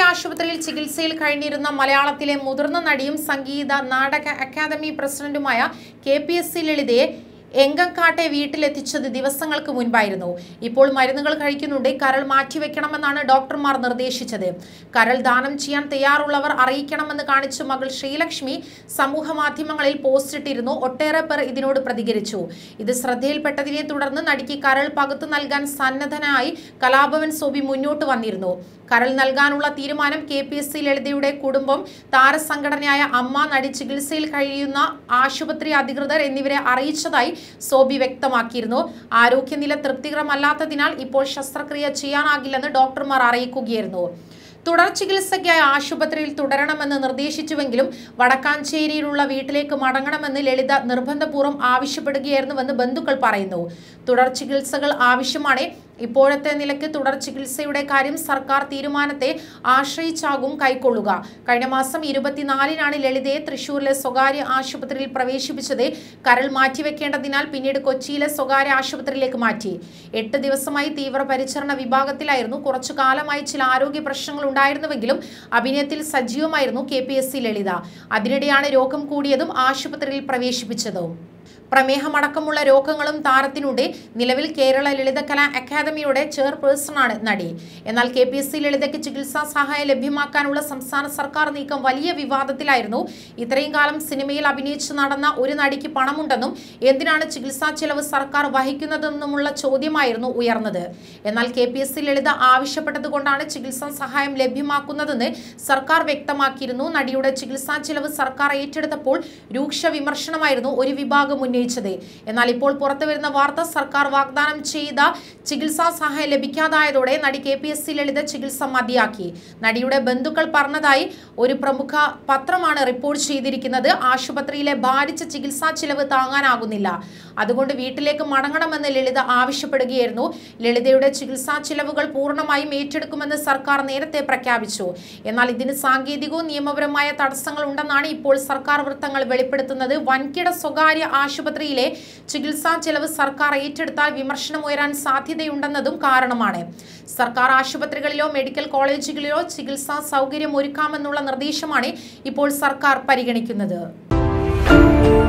ആശുപത്രിയിൽ ചികിത്സയിൽ കഴിഞ്ഞിരുന്ന മലയാളത്തിലെ മുതിർന്ന നടിയും സംഗീത നാടക അക്കാദമി പ്രസിഡന്റുമായ കെ പി എസ് സി ലളിതയെ എങ്കക്കാട്ടെ വീട്ടിലെത്തിച്ചത് ദിവസങ്ങൾക്ക് മുൻപായിരുന്നു ഇപ്പോൾ മരുന്നുകൾ കഴിക്കുന്നുണ്ട് കരൾ മാറ്റിവെക്കണമെന്നാണ് ഡോക്ടർമാർ നിർദ്ദേശിച്ചത് കരൾ ദാനം ചെയ്യാൻ തയ്യാറുള്ളവർ അറിയിക്കണമെന്ന് കാണിച്ച് മകൾ ശ്രീലക്ഷ്മി സമൂഹ മാധ്യമങ്ങളിൽ പോസ്റ്റ് ഇട്ടിരുന്നു ഒട്ടേറെ പേർ ഇതിനോട് പ്രതികരിച്ചു ഇത് ശ്രദ്ധയിൽപ്പെട്ടതിനെ തുടർന്ന് നടിക്ക് കരൾ പകുത്തു നൽകാൻ സന്നദ്ധനായി കലാഭവൻ സോബി മുന്നോട്ട് വന്നിരുന്നു കരൾ നൽകാനുള്ള തീരുമാനം കെ പി എസ് സി ലളിതയുടെ കുടുംബം താരസംഘടനയായ അമ്മ നടി ചികിത്സയിൽ കഴിയുന്ന ആശുപത്രി അധികൃതർ എന്നിവരെ അറിയിച്ചതായി സോബി വ്യക്തമാക്കിയിരുന്നു ആരോഗ്യനില തൃപ്തികരമല്ലാത്തതിനാൽ ഇപ്പോൾ ശസ്ത്രക്രിയ ചെയ്യാനാകില്ലെന്ന് ഡോക്ടർമാർ അറിയിക്കുകയായിരുന്നു തുടർ ചികിത്സയ്ക്കായി ആശുപത്രിയിൽ തുടരണമെന്ന് നിർദ്ദേശിച്ചുവെങ്കിലും വടക്കാഞ്ചേരിയിലുള്ള വീട്ടിലേക്ക് മടങ്ങണമെന്ന് ലളിത നിർബന്ധപൂർവ്വം ആവശ്യപ്പെടുകയായിരുന്നുവെന്ന് ബന്ധുക്കൾ പറയുന്നു തുടർ ചികിത്സകൾ ആവശ്യമാണ് ഇപ്പോഴത്തെ നിലയ്ക്ക് തുടർ ചികിത്സയുടെ കാര്യം സർക്കാർ തീരുമാനത്തെ ആശ്രയിച്ചാകും കൈക്കൊള്ളുക കഴിഞ്ഞ മാസം ഇരുപത്തിനാലിനാണ് ലളിതയെ തൃശൂരിലെ സ്വകാര്യ ആശുപത്രിയിൽ പ്രവേശിപ്പിച്ചത് കരൾ മാറ്റിവെക്കേണ്ടതിനാൽ പിന്നീട് കൊച്ചിയിലെ സ്വകാര്യ ആശുപത്രിയിലേക്ക് മാറ്റി എട്ട് ദിവസമായി തീവ്രപരിചരണ വിഭാഗത്തിലായിരുന്നു കുറച്ചു കാലമായി ചില ആരോഗ്യ പ്രശ്നങ്ങൾ ഉണ്ടായിരുന്നുവെങ്കിലും അഭിനയത്തിൽ സജീവമായിരുന്നു K P S C Lalitha അതിനിടെയാണ് രോഗം കൂടിയതും ആശുപത്രിയിൽ പ്രവേശിപ്പിച്ചതും പ്രമേഹമടക്കമുള്ള രോഗങ്ങളും താരത്തിനുണ്ട് നിലവിൽ കേരള ലളിതകലാ അക്കാദമിയുടെ ചെയർപേഴ്സണാണ് നടി എന്നാൽ കെ പി എസ് സി ലളിതയ്ക്ക് ചികിത്സാ സഹായം ലഭ്യമാക്കാനുള്ള സംസ്ഥാന സർക്കാർ നീക്കം വലിയ വിവാദത്തിലായിരുന്നു ഇത്രയും കാലം സിനിമയിൽ അഭിനയിച്ച് നടന്ന ഒരു നടിക്ക് പണമുണ്ടെന്നും എന്തിനാണ് ചികിത്സാ ചെലവ് സർക്കാർ വഹിക്കുന്നതെന്നുമുള്ള ചോദ്യമായിരുന്നു ഉയർന്നത് എന്നാൽ K P S C Lalitha ആവശ്യപ്പെട്ടതുകൊണ്ടാണ് ചികിത്സാ സഹായം ലഭ്യമാക്കുന്നതെന്ന് സർക്കാർ വ്യക്തമാക്കിയിരുന്നു നടിയുടെ ചികിത്സാ ചെലവ് സർക്കാർ ഏറ്റെടുത്തപ്പോൾ രൂക്ഷ വിമർശനമായിരുന്നു ഒരു വിഭാഗം ഉന്നയിച്ചത് എന്നാൽ ഇപ്പോൾ പുറത്തുവരുന്ന വാർത്ത സർക്കാർ വാഗ്ദാനം ചെയ്ത ചികിത്സാ സഹായം ലഭിക്കാതായതോടെ നടി K P S C Lalitha ചികിത്സ മതിയാക്കി നടിയുടെ ബന്ധുക്കൾ പറഞ്ഞതായി ഒരു പ്രമുഖ പത്രമാണ് റിപ്പോർട്ട് ചെയ്തിരിക്കുന്നത് ആശുപത്രിയിലെ ഭാരിച്ച ചികിത്സാ ചിലവ് താങ്ങാനാകുന്നില്ല അതുകൊണ്ട് വീട്ടിലേക്ക് മടങ്ങണമെന്ന് ലളിത ആവശ്യപ്പെടുകയായിരുന്നു ലളിതയുടെ ചികിത്സാ ചിലവുകൾ പൂർണ്ണമായും ഏറ്റെടുക്കുമെന്ന് സർക്കാർ നേരത്തെ പ്രഖ്യാപിച്ചു എന്നാൽ ഇതിന് സാങ്കേതികവും നിയമപരമായ തടസ്സങ്ങൾ ഉണ്ടെന്നാണ് ഇപ്പോൾ സർക്കാർ വൃത്തങ്ങൾ വെളിപ്പെടുത്തുന്നത് വൻകിട സ്വകാര്യ ആശുപത്രിയിലെ ചികിത്സാ ചെലവ് സർക്കാർ ഏറ്റെടുത്താൽ വിമർശനം ഉയരാൻ സാധ്യതയുണ്ടെന്നതും കാരണമാണ് സർക്കാർ ആശുപത്രികളിലോ മെഡിക്കൽ കോളേജുകളിലോ ചികിത്സാ സൗകര്യം ഒരുക്കാമെന്നുള്ള നിർദ്ദേശമാണ് ഇപ്പോൾ സർക്കാർ പരിഗണിക്കുന്നത്